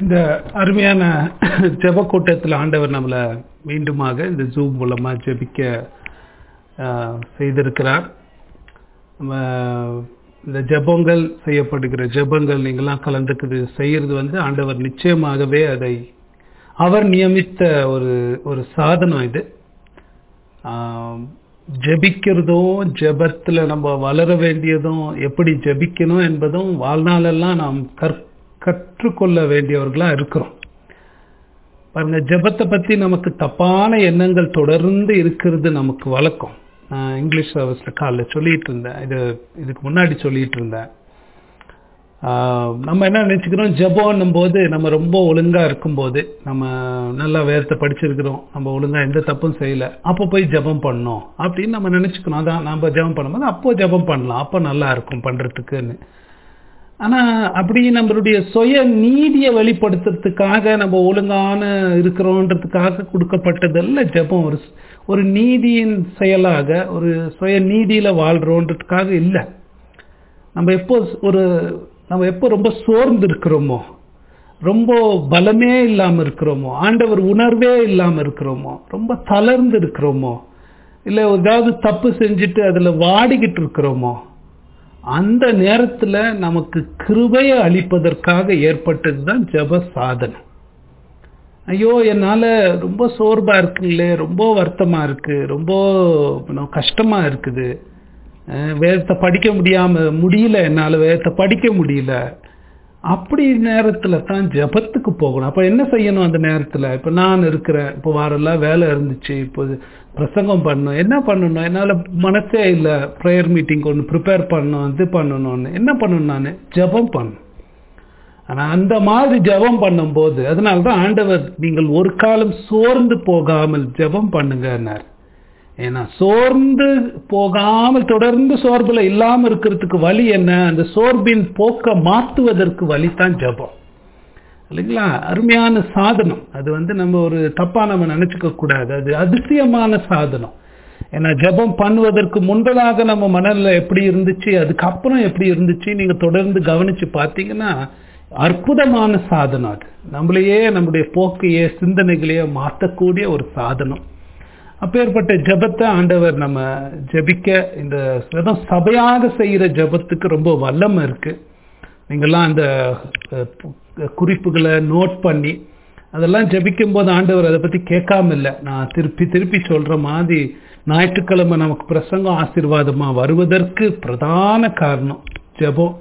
இந்த அருமையான ஜெப கூட்டத்தில் ஆண்டவர் நம்மளை மீண்டுமாக இந்த ஜூம் மூலமா ஜெபிக்க ஆஹ், செய்திருக்கிறார் நம்ம இந்த ஜெபங்கள் செய்யப்படுகிற ஜெபங்கள் நீங்களாம் கலந்துக்குது செய்யறது வந்து ஆண்டவர் நிச்சயமாகவே அதை அவர் நியமித்த ஒரு ஒரு சாதனம் இது ஆம், ஜெபிக்கிறதும் ஜெபத்துல நம்ம வளர வேண்டியதும் எப்படி ஜெபிக்கணும் என்பதும் வாழ்நாளெல்லாம் நாம் கற் கற்றுக்கொள்ள வேண்டியவர்களா இருக்கிறோம் பாருங்க ஜெபத்தை பத்தி நமக்கு தப்பான எண்ணங்கள் தொடர்ந்து இருக்கிறது நமக்கு வழக்கம் நான் இங்கிலீஷ் சர்வீஸ்ல காலைல சொல்லிட்டு இருந்தேன் இது இதுக்கு முன்னாடி சொல்லிட்டு இருந்தேன் ஆஹ் நம்ம என்ன நினைச்சுக்கிறோம் ஜெபம்னும் போது நம்ம ரொம்ப ஒழுங்கா இருக்கும்போது நம்ம நல்லா வேதத்தை படிச்சிருக்கிறோம் நம்ம ஒழுங்கா எந்த தப்பும் செய்யல அப்போ போய் ஜெபம் பண்ணோம் அப்படின்னு நம்ம நினைச்சுக்கணும் அதான் நம்ம ஜெபம் பண்ணும்போது அப்போ ஜெபம் பண்ணலாம் அப்போ நல்லா இருக்கும் பண்றதுக்குன்னு ஆனா அப்படி நம்மளுடைய சுய நீதியை வெளிப்படுத்துறதுக்காக நம்ம ஒழுங்கான இருக்கிறோன்றதுக்காக கொடுக்கப்பட்டதல்ல ஜெபம் ஒரு ஒரு நீதியின் செயலாக ஒரு சுய நீதியில வாழ்றோன்றதுக்காக இல்லை நம்ம எப்போ ஒரு நம்ம எப்போ ரொம்ப சோர்ந்து இருக்கிறோமோ ரொம்ப பலமே இல்லாம இருக்கிறோமோ ஆண்டவர் உணர்வே இல்லாம இருக்கிறோமோ ரொம்ப தளர்ந்து இருக்கிறோமோ இல்ல ஏதாவது தப்பு செஞ்சுட்டு அதுல வாடிக்கிட்டு இருக்கிறோமோ அந்த நேரத்துல நமக்கு கிருபையை அளிப்பதற்காக ஏற்பட்டதுதான் ஜெப சாதனை ஐயோ என்னால ரொம்ப சோர்வா இருக்குங்களே ரொம்ப வருத்தமா இருக்கு ரொம்ப இன்னும் கஷ்டமா இருக்குது அஹ் வேதத்தை படிக்க முடியாம முடியல என்னால வேதத்தை படிக்க முடியல அப்படி நேரத்துல தான் ஜெபத்துக்கு போகணும் அப்ப என்ன செய்யணும் அந்த நேரத்துல இப்ப நான் இருக்கிறேன் இப்போ வாரெல்லாம் வேலை இருந்துச்சு இப்போ பிரசங்கம் பண்ணணும் என்ன பண்ணணும் என்னால மனசே இல்ல ப்ரேயர் மீட்டிங் ஒன்று ப்ரிப்பேர் பண்ணணும் இது பண்ணணும்னு என்ன பண்ணணும் நான் ஜெபம் பண்ணணும் ஆனா அந்த மாதிரி ஜெபம் பண்ணும்போது அதனால தான் ஆண்டவர் நீங்கள் ஒரு காலம் சோர்ந்து போகாமல் ஜெபம் பண்ணுங்கன்னார் ஏன்னா சோர்ந்து போகாமல் தொடர்ந்து சோர்வுல இல்லாம இருக்கிறதுக்கு வழி என்ன அந்த சோர்வின் போக்க மாத்துவதற்கு வழி தான் ஜெபம் இல்லைங்களா அருமையான சாதனம் அது வந்து நம்ம ஒரு தப்பா நம்ம நினைச்சுக்க கூடாது அது அதிசயமான சாதனம் ஏன்னா ஜெபம் பண்ணுவதற்கு முன்பதாக நம்ம மனநிலை எப்படி இருந்துச்சு அதுக்கப்புறம் எப்படி இருந்துச்சு நீங்க தொடர்ந்து கவனிச்சு பார்த்தீங்கன்னா அற்புதமான சாதனம் அது நம்மளையே நம்முடைய போக்கையே சிந்தனைகளையே மாற்றக்கூடிய ஒரு சாதனம் அப்பேற்பட்ட ஜெபத்தை ஆண்டவர் நம்ம ஜெபிக்க இந்த வெறும் சபையாக செய்யற ஜெபத்துக்கு ரொம்ப வல்லமை இருக்கு நீங்கெல்லாம் அந்த அஹ், பு- குறிப்புகளை நோட் பண்ணி அதெல்லாம் ஜெபிக்கும் போது ஆண்டவர் அதை பத்தி கேட்காம இல்லை நான் திருப்பி திருப்பி சொல்ற மாதிரி ஞாயிற்றுக்கிழமை நமக்கு பிரசங்கம் ஆசீர்வாதமா வருவதற்கு பிரதான காரணம் ஜெபம்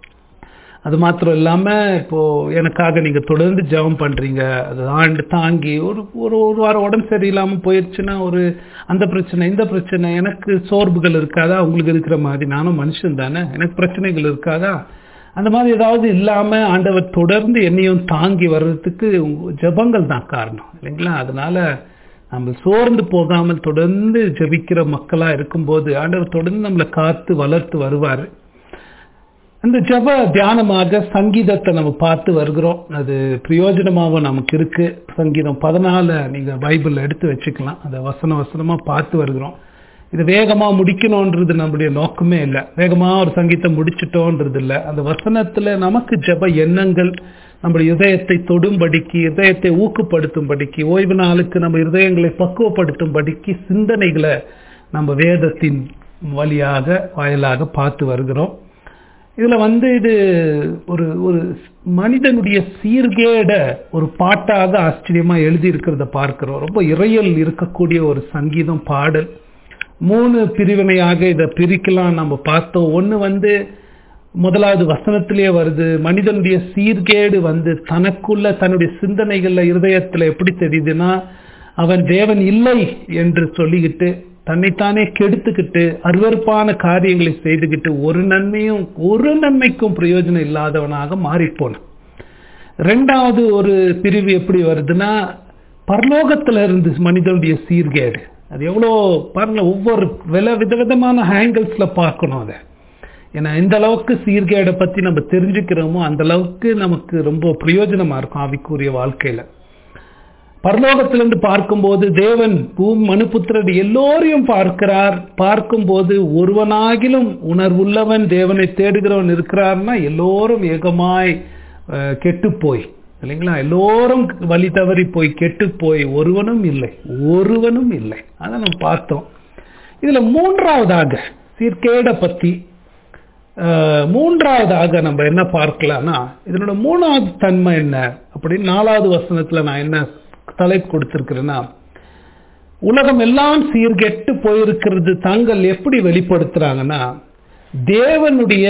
அது மாத்திரம் இல்லாம இப்போ எனக்காக நீங்க தொடர்ந்து ஜெபம் பண்றீங்க அது ஆண்டு தாங்கி ஒரு ஒரு ஒரு வாரம் உடம்பு சரியில்லாம போயிடுச்சுன்னா ஒரு அந்த பிரச்சனை இந்த பிரச்சனை எனக்கு சோர்வுகள் இருக்காதா உங்களுக்கு இருக்கிற மாதிரி நானும் மனுஷன் தானே எனக்கு பிரச்சனைகள் இருக்காதா அந்த மாதிரி ஏதாவது இல்லாம ஆண்டவர் தொடர்ந்து என்னையும் தாங்கி வர்றதுக்கு உங்க ஜெபங்கள் தான் காரணம் இல்லைங்களா அதனால நம்ம சோர்ந்து போகாமல் தொடர்ந்து ஜெபிக்கிற மக்களா இருக்கும்போது ஆண்டவர் தொடர்ந்து நம்மளை காத்து வளர்த்து வருவாரு அந்த ஜெப தியானமாக சங்கீதத்தை நம்ம பார்த்து வருகிறோம் அது பிரயோஜனமாகவும் நமக்கு இருக்கு சங்கீதம் பதினால நீங்க பைபிள் எடுத்து வச்சுக்கலாம் அதை வசன வசனமா பார்த்து வருகிறோம் இது வேகமா முடிக்கணும்ன்றது நம்முடைய நோக்கமே இல்லை வேகமா ஒரு சங்கீதம் முடிச்சிட்டோன்றது இல்லை அந்த வசனத்துல நமக்கு ஜெப எண்ணங்கள் நம்முடைய இதயத்தை தொடும்படிக்கு இதயத்தை ஊக்கப்படுத்தும்படிக்கு ஓய்வு நாளுக்கு நம்ம இதயங்களை பக்குவப்படுத்தும்படிக்கு சிந்தனைகளை நம்ம வேதத்தின் வழியாக வாயிலாக பார்த்து வருகிறோம் இதுல வந்து இது ஒரு ஒரு மனிதனுடைய சீர்கேட ஒரு பாட்டாக ஆச்சரியமா எழுதி இருக்கிறத பார்க்கிறோம் ரொம்ப இறையல் இருக்கக்கூடிய ஒரு சங்கீதம் பாடல் மூணு பிரிவினையாக இதை பிரிக்கலாம் நம்ம பார்த்தோம் ஒண்ணு வந்து முதலாவது வசனத்திலேயே வருது மனிதனுடைய சீர்கேடு வந்து தனக்குள்ள தன்னுடைய சிந்தனைகள்ல இருதயத்துல எப்படி தெரியுதுன்னா அவன் தேவன் இல்லை என்று சொல்லிக்கிட்டு தன்னைத்தானே கெடுத்துக்கிட்டு அருவருப்பான காரியங்களை செய்துக்கிட்டு ஒரு நன்மையும் ஒரு நன்மைக்கும் பிரயோஜனம் இல்லாதவனாக மாறிப்போனான் ரெண்டாவது ஒரு பிரிவு எப்படி வருதுன்னா பரலோகத்துல இருந்து மனிதனுடைய சீர்கேடு அது எவ்வளோ பாருங்க ஒவ்வொரு வில விதவிதமான ஆங்கிள்ஸ்ல பார்க்கணும் அதை ஏன்னா எந்த அளவுக்கு சீர்கேடை பத்தி நம்ம தெரிஞ்சுக்கிறோமோ அந்த அளவுக்கு நமக்கு ரொம்ப பிரயோஜனமா இருக்கும் ஆவிக்குரிய வாழ்க்கையில பரலோகத்திலிருந்து பார்க்கும்போது தேவன் பூம் மனுபுத்திரர் எல்லோரையும் பார்க்கிறார் பார்க்கும்போது ஒருவனாகிலும் உணர்வுள்ளவன் தேவனை தேடுகிறவன் இருக்கிறார்னா எல்லோரும் ஏகமாய் கெட்டு போய் இல்லைங்களா எல்லோரும் வழி தவறி போய் கெட்டு போய் ஒருவனும் இல்லை ஒருவனும் இல்லை அதை நம்ம பார்த்தோம் இதுல மூன்றாவதாக சீர்கேட பத்தி அஹ், மூன்றாவதாக நம்ம என்ன பார்க்கலாம்னா இதனோட மூணாவது தன்மை என்ன அப்படின்னு நாலாவது வசனத்துல நான் என்ன தலைப்பு கொடுத்திருக்கிறேன்னா உலகம் எல்லாம் சீர்கெட்டு போயிருக்கிறது தாங்கள் எப்படி வெளிப்படுத்துறாங்கன்னா தேவனுடைய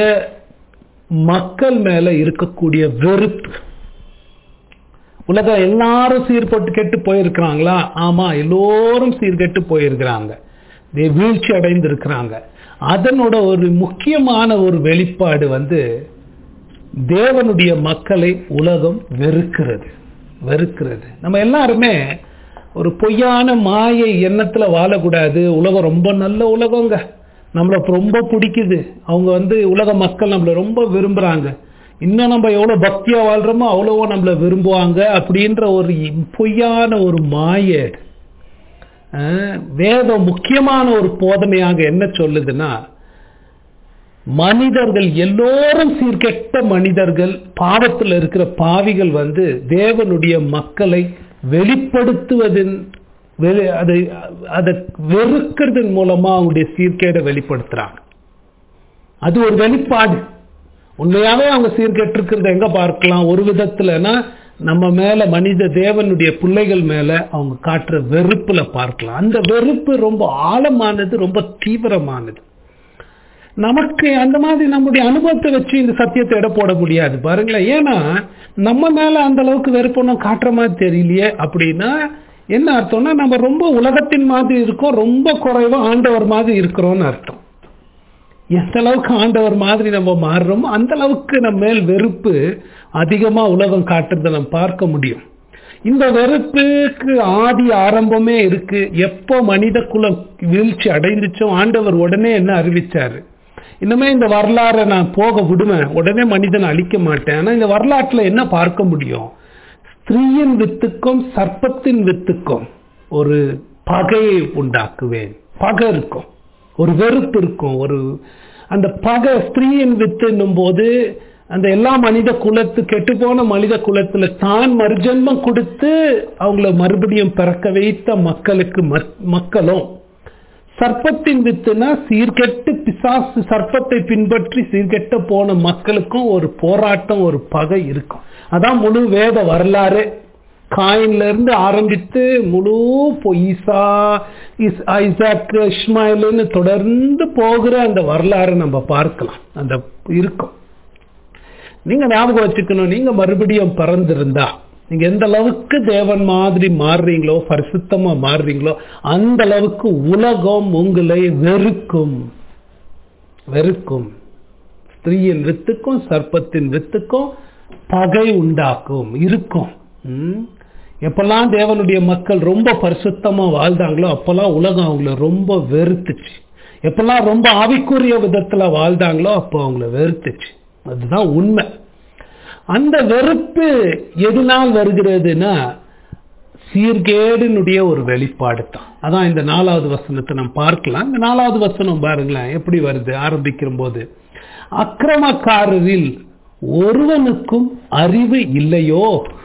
மக்கள் மேல இருக்கக்கூடிய வெறுப்பு உலகம் எல்லாரும் சீர்பட்டு கெட்டு போயிருக்கிறாங்களா ஆமா எல்லோரும் சீர்கெட்டு போயிருக்கிறாங்க தே- வீழ்ச்சி அடைந்திருக்கிறாங்க அதனோட ஒரு முக்கியமான ஒரு வெளிப்பாடு வந்து தேவனுடைய மக்களை உலகம் வெறுக்கிறது வெறுக்கிறது நம்ம எல்லாருமே ஒரு பொய்யான மாயை எண்ணத்துல வாழக்கூடாது உலகம் ரொம்ப நல்ல உலகங்க நம்மள ரொம்ப பிடிக்குது அவங்க வந்து உலக மக்கள் நம்மள ரொம்ப விரும்புறாங்க இன்னும் நம்ம எவ்வளவு பக்தியா வாழ்றோமோ அவ்வளவோ நம்மள விரும்புவாங்க அப்படின்ற ஒரு பொய்யான ஒரு மாயை அஹ், வேதம் முக்கியமான ஒரு போதனையாக என்ன சொல்லுதுன்னா மனிதர்கள் எல்லோரும் சீர்கெட்ட மனிதர்கள் பாவத்தில் இருக்கிற பாவிகள் வந்து தேவனுடைய மக்களை வெளிப்படுத்துவதன் வெளி- அதை அதை வெறுக்கிறதன் மூலமா அவங்களுடைய சீர்கேடை வெளிப்படுத்துறாங்க அது ஒரு வெளிப்பாடு உண்மையாவே அவங்க சீர்கெட்டு இருக்கிறத எங்க பார்க்கலாம் ஒரு விதத்துலனா நம்ம மேல மனித தேவனுடைய பிள்ளைகள் மேல அவங்க காட்டுற வெறுப்புல பார்க்கலாம் அந்த வெறுப்பு ரொம்ப ஆழமானது ரொம்ப தீவிரமானது நமக்கு அந்த மாதிரி நம்முடைய அனுபவத்தை வச்சு இந்த சத்தியத்தை எடை போட முடியாது பாருங்களேன் ஏன்னா நம்ம மேல அந்த அளவுக்கு வெறுப்பொன்னும் காட்டுற மாதிரி தெரியலையே அப்படின்னா என்ன அர்த்தம்னா நம்ம ரொம்ப உலகத்தின் மாதிரி இருக்கோம் ரொம்ப குறைவா ஆண்டவர் மாதிரி இருக்கிறோம்னு அர்த்தம் எந்த அளவுக்கு ஆண்டவர் மாதிரி நம்ம மாறுறோமோ அந்த அளவுக்கு நம்ம மேல் வெறுப்பு அதிகமா உலகம் காட்டுறதை நம்ம பார்க்க முடியும் இந்த வெறுப்புக்கு ஆதி ஆரம்பமே இருக்கு எப்போ மனித குலம் வீழ்ச்சி அடைந்துச்சோ ஆண்டவர் உடனே என்ன அறிவிச்சாரு இன்னுமே இந்த வரலாறை நான் போக விடுவேன் உடனே மனிதனை அழிக்க மாட்டேன் ஆனா இந்த வரலாற்றுல என்ன பார்க்க முடியும் ஸ்திரீயின் வித்துக்கும் சர்ப்பத்தின் வித்துக்கும் ஒரு பகையை உண்டாக்குவேன் பகை இருக்கும் ஒரு வெறுப்பு இருக்கும் ஒரு அந்த பகை ஸ்திரீயின் வித்துன்னும் போது அந்த எல்லா மனித குலத்து கெட்டுப்போன மனித குலத்துல தான் மறுஜன்மம் கொடுத்து அவங்கள மறுபடியும் பிறக்க வைத்த மக்களுக்கு மக்- மக்களும் சர்ப்பத்தின் வித்துனா சீர்கெட்டு பிசாசு சர்ப்பத்தை பின்பற்றி சீர்கெட்ட போன மக்களுக்கும் ஒரு போராட்டம் ஒரு பகை இருக்கும் அதான் முழு வேத வரலாறு காயின்ல இருந்து ஆரம்பித்து முழு பொ- ஈசா இஸ்- ஐசாக் இஸ்மாயில்னு தொடர்ந்து போகிற அந்த வரலாறு நம்ம பார்க்கலாம் அந்த இருக்கும் நீங்க ஞாபகம் வச்சுக்கணும் நீங்க மறுபடியும் பிறந்திருந்தா நீங்க எந்த அளவுக்கு தேவன் மாதிரி மாறுறீங்களோ பரிசுத்தமா மாறுறீங்களோ அந்த அளவுக்கு உலகம் உங்களை வெறுக்கும் வெறுக்கும் ஸ்திரீயின் வித்துக்கும் சர்ப்பத்தின் வித்துக்கும் பகை உண்டாக்கும் இருக்கும் ம்? எப்பெல்லாம் தேவனுடைய மக்கள் ரொம்ப பரிசுத்தமா வாழ்ந்தாங்களோ அப்பெல்லாம் உலகம் அவங்கள ரொம்ப வெறுத்துச்சு எப்பெல்லாம் ரொம்ப ஆவிக்குரிய விதத்துல வாழ்ந்தாங்களோ அப்போ அவங்கள வெறுத்துச்சு அதுதான் உண்மை அந்த வெறுப்பு எதனால் வருகிறதுனா சீர்கேடினுடைய ஒரு வெளிப்பாடு தான் அதான் இந்த நாலாவது வசனத்தை நம்ம பார்க்கலாம் இந்த நாலாவது வசனம் பாருங்களேன் எப்படி வருது ஆரம்பிக்கிற போது அக்கிரமக்காரரில் ஒருவனுக்கும் அறிவு இல்லையோ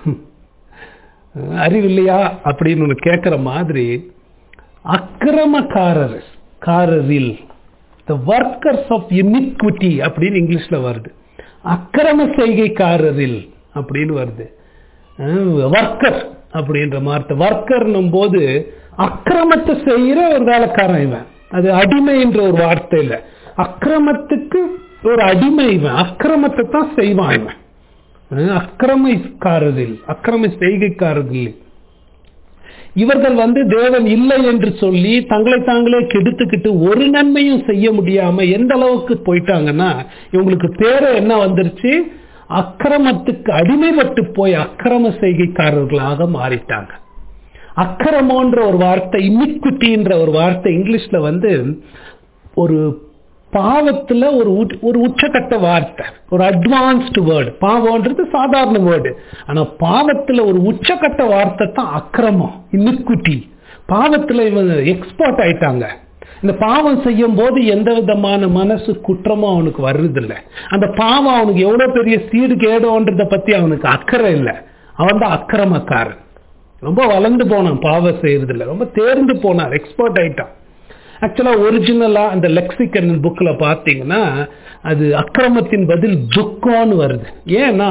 அறிவு இல்லையா அப்படின்னு ஒன்று கேட்குற மாதிரி அக்கிரமக்காரர் காரரில் த ஒர்க்கர்ஸ் ஆஃப் iniquity அப்படின்னு இங்கிலீஷ்ல வருது அக்கிரம செய்கைக்காரரில் அப்படின்னு வருது ஒர்க்கர் அப்படின்ற வார்த்தை ஒர்க்கர்னும் போது அக்கிரமத்தை செய்யற ஒரு வேலைக்காரன் இவன் அது அடிமைன்ற ஒரு வார்த்தை இல்ல அக்கிரமத்துக்கு ஒரு அடிமை இவன் அக்கிரமத்தை தான் செய்வான் இவன் அஹ் அக்கிரமக்காரரில் அக்கிரம செய்கைக்காரரில் இவர்கள் வந்து தேவன் இல்லை என்று சொல்லி தங்களை தாங்களே கெடுத்துக்கிட்டு ஒரு நன்மையும் செய்ய முடியாம எந்த அளவுக்கு போயிட்டாங்கன்னா இவங்களுக்கு பேரு என்ன வந்துருச்சு அக்கிரமத்துக்கு அடிமைப்பட்டு போய் அக்கிரம செய்கைக்காரர்களாக மாறிட்டாங்க அக்கிரமோன்ற ஒரு வார்த்தை இனிக்விட்டின்ற ஒரு வார்த்தை இங்கிலீஷ்ல வந்து ஒரு பாவத்துல ஒரு உச்- ஒரு உச்சக்கட்ட வார்த்தை ஒரு அட்வான்ஸ்டு வேர்டு பாவம்ன்றது சாதாரண வேர்டு ஆனா பாவத்துல ஒரு உச்சக்கட்ட வார்த்தை தான் அக்கிரமம் இனிக்விட்டி பாவத்துல இவங்க எக்ஸ்பர்ட் ஆயிட்டாங்க இந்த பாவம் செய்யும் போது எந்த விதமான மனசு குற்றமும் அவனுக்கு வர்றதில்ல அந்த பாவம் அவனுக்கு எவ்வளவு பெரிய சீடு கேடோன்றத பத்தி அவனுக்கு அக்கறை இல்லை அவன் தான் அக்கிரமக்காரன் ரொம்ப வளர்ந்து போனான் பாவம் செய்யறதுல ரொம்ப தேர்ந்து போனான் எக்ஸ்பர்ட் ஆயிட்டான் ஆக்சுவலா ஒரிஜினலா அந்த லெக்சிகன் புக்ல பாத்தீங்கன்னா அது அக்கிரமத்தின் பதில் துக்கம்னு வருது ஏன்னா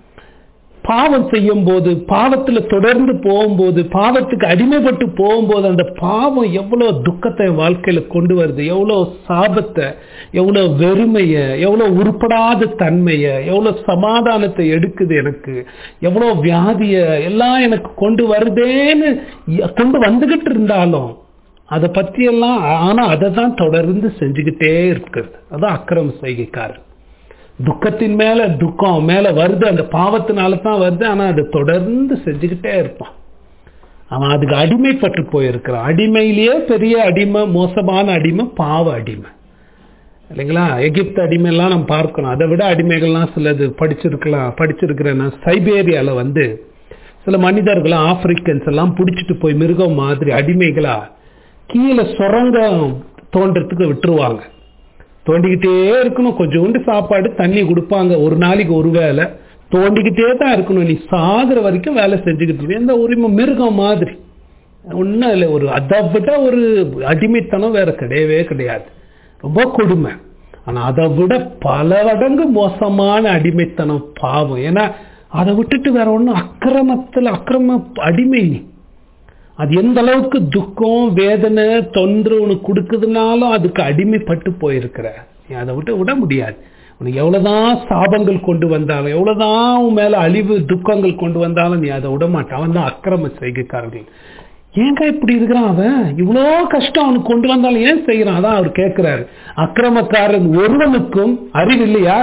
பாவம் செய்யும் போது பாவத்துல தொடர்ந்து போகும்போது பாவத்துக்கு அடிமைப்பட்டு போகும்போது அந்த பாவம் எவ்வளவு துக்கத்தை வாழ்க்கையில கொண்டு வருது எவ்வளவு சாபத்தை எவ்வளவு வெறுமைய எவ்வளவு உருப்படாத தன்மைய எவ்வளவு சமாதானத்தை எடுக்குது எனக்கு எவ்வளவு வியாதிய எல்லாம் எனக்கு கொண்டு வருதேன்னு கொண்டு வந்துகிட்டு இருந்தாலும் அதை பத்தி எல்லாம் ஆனா அதை தான் தொடர்ந்து செஞ்சுக்கிட்டே இருக்கிறது அதான் அக்கிரம செய்கைக்காரன் துக்கத்தின் மேல துக்கம் மேல வருது அந்த பாவத்தினால தான் வருது ஆனா அதை தொடர்ந்து செஞ்சுக்கிட்டே இருப்பான் அவன் அதுக்கு அடிமைப்பட்டு போயிருக்கிறான் அடிமையிலேயே பெரிய அடிமை மோசமான அடிமை பாவ அடிமை இல்லைங்களா எகிப்து அடிமையெல்லாம் நம்ம பார்க்கணும் அதை விட அடிமைகள்லாம் சிலது படிச்சிருக்கலாம் படிச்சிருக்கிறேன்னா சைபேரியால வந்து சில மனிதர்களாம் ஆப்பிரிக்கன்ஸ் எல்லாம் பிடிச்சிட்டு போய் மிருகம் மாதிரி அடிமைகளா கீழே சுரங்கம் தோன்றதுக்கு விட்டுருவாங்க தோண்டிக்கிட்டே இருக்கணும் கொஞ்சோண்டு சாப்பாடு தண்ணி கொடுப்பாங்க ஒரு நாளைக்கு ஒரு வேலை தோண்டிக்கிட்டே தான் இருக்கணும் நீ சாகுற வரைக்கும் வேலை செஞ்சுக்கிட்டு எந்த உரிமை மிருகம் மாதிரி ஒன்றும் இல்லை ஒரு அதை விட ஒரு அடிமைத்தனம் வேற கிடையவே கிடையாது ரொம்ப கொடுமை ஆனால் அதை விட பல மடங்கு மோசமான அடிமைத்தனம் பாவம் ஏன்னா அதை விட்டுட்டு வேற ஒன்றும் அக்கிரமத்தில் அக்கிரம அடிமை நீ அது எந்த அளவுக்கு துக்கம் வேதனை தொன்று உனக்கு கொடுக்குதுனாலும் அதுக்கு அடிமைப்பட்டு போயிருக்கிற நீ அதை விட்டு விட முடியாது உனக்கு எவ்வளவுதான் சாபங்கள் கொண்டு வந்தாலும் எவ்வளவுதான் உன் மேல அழிவு துக்கங்கள் கொண்டு வந்தாலும் நீ அதை விட மாட்டான் அவன் தான் அக்கிரம செய்கைக்காரர்கள் ஏங்க இப்படி இருக்கிறான் அவன் இவ்வளோ கஷ்டம் அவனுக்கு கொண்டு வந்தாலும் ஏன் செய்யறான் அதான் அவர் கேட்கிறாரு அக்கிரமக்காரன் ஒருவனுக்கும் அறிவு இல்லையா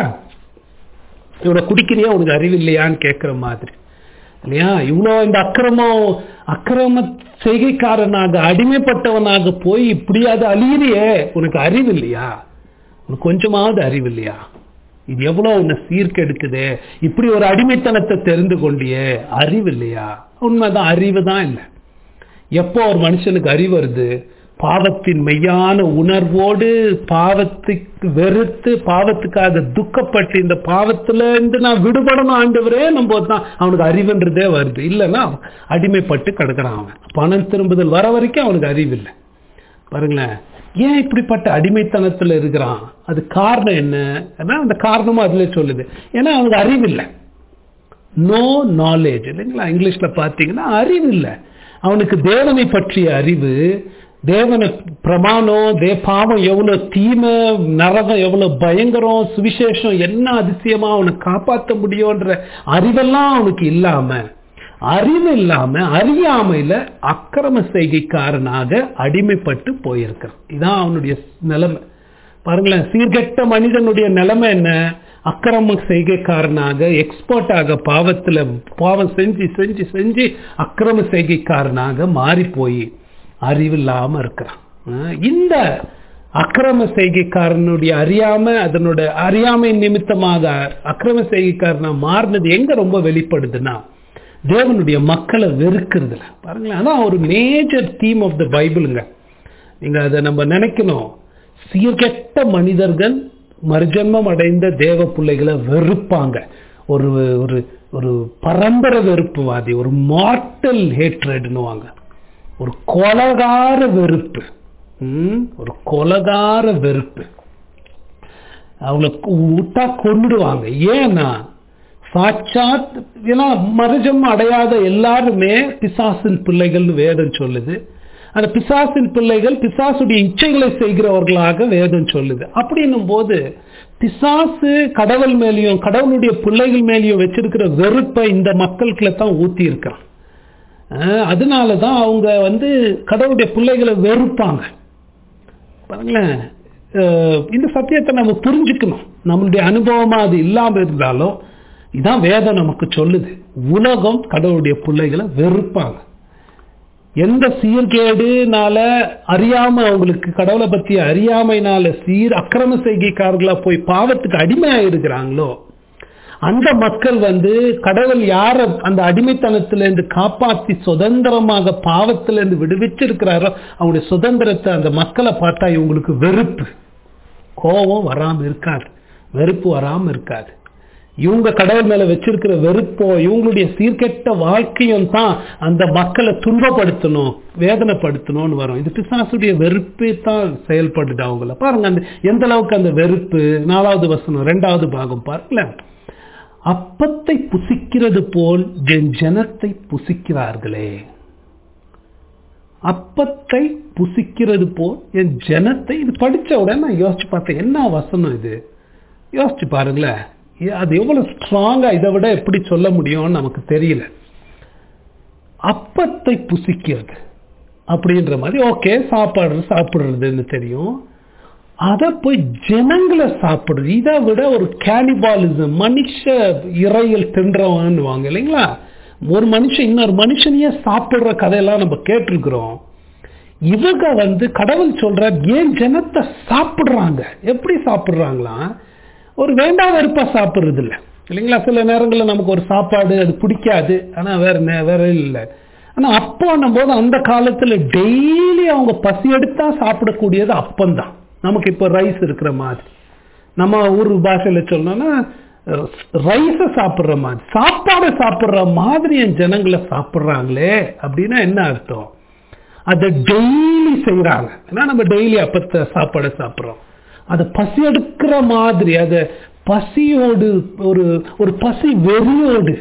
இவனை குடிக்கிறியா உனக்கு அறிவு இல்லையான்னு கேட்கிற மாதிரி இல்லையா இவ்வளோ இந்த அக்கிரமம் அக்கிரம செய்கைக்காரனாக அடிமைப்பட்டவனாக போய் இப்படியாவது அழியிறியே உனக்கு அறிவு இல்லையா உனக்கு கொஞ்சமாவது அறிவு இல்லையா இது எவ்வளவு உன்னை சீர்கெடுக்குது இப்படி ஒரு அடிமைத்தனத்தை தெரிந்து கொண்டியே அறிவு இல்லையா உண்மைதான் அறிவு தான் இல்லை எப்போ ஒரு மனுஷனுக்கு அறிவு வருது பாவத்தின் மெய்யான உணர்வோடு பாவத்துக்கு வெறுத்து பாவத்துக்காக துக்கப்பட்டு இந்த பாவத்துல இருந்து நான் விடுபடணும் ஆண்டவரே நம்ம தான் அவனுக்கு அறிவுன்றதே வருது இல்லைன்னா அடிமைப்பட்டு கிடக்குறான் அவன் பணம் திரும்புதல் வர வரைக்கும் அவனுக்கு அறிவு இல்லை பாருங்களேன் ஏன் இப்படிப்பட்ட அடிமைத்தனத்துல இருக்கிறான் அது காரணம் என்ன அந்த காரணமும் அதுல சொல்லுது ஏன்னா அவனுக்கு அறிவு இல்லை நோ நாலேஜ் இல்லைங்களா இங்கிலீஷ்ல பாத்தீங்கன்னா அறிவு இல்லை அவனுக்கு தேவனை பற்றிய அறிவு தேவன பிரமாணம் தே பாவம் எவ்வளவு தீமை நரகம் எவ்வளவு பயங்கரம் சுவிசேஷம் என்ன அதிசயமா அவனை காப்பாற்ற முடியும்ன்ற அறிவெல்லாம் அவனுக்கு இல்லாம அறிவு இல்லாம அறியாமையில அக்கிரம செய்கைக்காரனாக அடிமைப்பட்டு போயிருக்கிறான் இதான் அவனுடைய நிலைமை பாருங்களேன் சீர்கெட்ட மனிதனுடைய நிலைமை என்ன அக்கிரம செய்கைக்காரனாக எக்ஸ்பர்ட்டாக பாவத்துல பாவம் செஞ்சு செஞ்சு செஞ்சு அக்கிரம செய்கைக்காரனாக மாறி போய் அறிவில்லாம இருக்கிறான் இந்த அக்கிரம செய்கைக்காரனுடைய அறியாம அதனோட அறியாமை நிமித்தமாக அக்கிரம செய்கைக்காரனா மாறினது எங்க ரொம்ப வெளிப்படுதுன்னா தேவனுடைய மக்களை வெறுக்கிறதுல பாருங்களேன் அதான் ஒரு மேஜர் தீம் ஆஃப் த பைபிளுங்க நீங்க அதை நம்ம நினைக்கணும் சீர்கெட்ட மனிதர்கள் மறுஜன்மம் அடைந்த தேவ பிள்ளைகளை வெறுப்பாங்க ஒரு ஒரு ஒரு பரம்பரை வெறுப்புவாதி ஒரு மார்டல் ஹேட்ரட்னுவாங்க ஒரு கொலகார வெறுப்பு ஒரு கொலகார வெறுப்பு அவங்கள விட்டா கொண்டுடுவாங்க ஏன்னா சாட்சாத் ஏன்னா மறுஜம் அடையாத எல்லாருமே பிசாசின் பிள்ளைகள் வேதம் சொல்லுது அந்த பிசாசின் பிள்ளைகள் பிசாசுடைய இச்சைகளை செய்கிறவர்களாக வேதம் சொல்லுது அப்படின்னும் போது பிசாசு கடவுள் மேலேயும் கடவுளுடைய பிள்ளைகள் மேலேயும் வச்சிருக்கிற வெறுப்பை இந்த மக்களுக்குள்ள தான் ஊத்தி இருக்கிறான் அதனாலதான் அவங்க வந்து கடவுளுடைய பிள்ளைகளை வெறுப்பாங்க பாருங்களேன் இந்த சத்தியத்தை நம்ம புரிஞ்சுக்கணும் நம்மளுடைய அனுபவமா அது இல்லாம இருந்தாலும் இதான் வேதம் நமக்கு சொல்லுது உலகம் கடவுளுடைய பிள்ளைகளை வெறுப்பாங்க எந்த சீர்கேடுனால அறியாம அவங்களுக்கு கடவுளை பத்தி அறியாமைனால சீர் அக்கிரம செய்கைக்காரர்களா போய் பாவத்துக்கு அடிமையா இருக்கிறாங்களோ அந்த மக்கள் வந்து கடவுள் யார அந்த அடிமைத்தனத்திலிருந்து காப்பாற்றி சுதந்திரமாக பாவத்திலிருந்து விடுவிச்சிருக்கிறாரோ அவங்களுடைய சுதந்திரத்தை அந்த மக்களை பார்த்தா இவங்களுக்கு வெறுப்பு கோபம் வராம இருக்காது வெறுப்பு வராம இருக்காது இவங்க கடவுள் மேல வச்சிருக்கிற வெறுப்போ இவங்களுடைய சீர்கெட்ட வாழ்க்கையும் தான் அந்த மக்களை துன்பப்படுத்தணும் வேதனைப்படுத்தணும்னு வரும் இது பிசாசுடைய வெறுப்பே தான் செயல்படுது அவங்கள பாருங்க அந்த எந்த அளவுக்கு அந்த வெறுப்பு நாலாவது வசனம் ரெண்டாவது பாகம் பாருங்களேன் அப்பத்தை புசிக்கிறது போல் என் ஜனத்தை புசிக்கிறார்களே அப்பத்தை புசிக்கிறது போல் என் ஜனத்தை இது படிச்ச உடனே நான் யோசிச்சு பார்த்தேன் என்ன வசனம் இது யோசிச்சு பாருங்களேன் ஏ- அது எவ்வளவு ஸ்ட்ராங்கா இதை விட எப்படி சொல்ல முடியும்னு நமக்கு தெரியல அப்பத்தை புசிக்கிறது அப்படின்ற மாதிரி ஓகே சாப்பாடு சாப்பிடுறதுன்னு தெரியும் அதை போய் ஜனங்களை சாப்பிடுறது இதை விட ஒரு கேனிபாலிசம் மனுஷ இறையில் தின்றவன்னு வாங்க இல்லைங்களா ஒரு மனுஷன் இன்னொரு மனுஷனையே சாப்பிடுற கதையெல்லாம் நம்ம கேட்டிருக்கிறோம் இவங்க வந்து கடவுள் சொல்ற ஏன் ஜனத்தை சாப்பிடுறாங்க எப்படி சாப்பிடுறாங்களாம் ஒரு வேண்டாம் வெறுப்பா சாப்பிடுறது இல்ல இல்லைங்களா சில நேரங்களில் நமக்கு ஒரு சாப்பாடு அது பிடிக்காது ஆனா வேற நே- வேற இல்லை ஆனா அப்பம் போது அந்த காலத்துல டெய்லி அவங்க பசி எடுத்தா சாப்பிடக்கூடியது அப்பம்தான் நமக்கு இப்போ ரைஸ் இருக்கிற மாதிரி நம்ம ஊர் பாஷையில சொல்லணும்னா ரைஸை சாப்பிடுற மாதிரி சாப்பாடை சாப்பிடுற மாதிரி என் ஜனங்களை சாப்பிடுறாங்களே அப்படின்னா என்ன அர்த்தம் அதை டெய்லி செய்றாங்க ஏன்னா நம்ம டெய்லி அப்பத்த சாப்பாடை சாப்பிடுறோம் அதை பசி எடுக்கிற மாதிரி அதை பசியோடு ஒரு ஒரு பசி வெறியோடு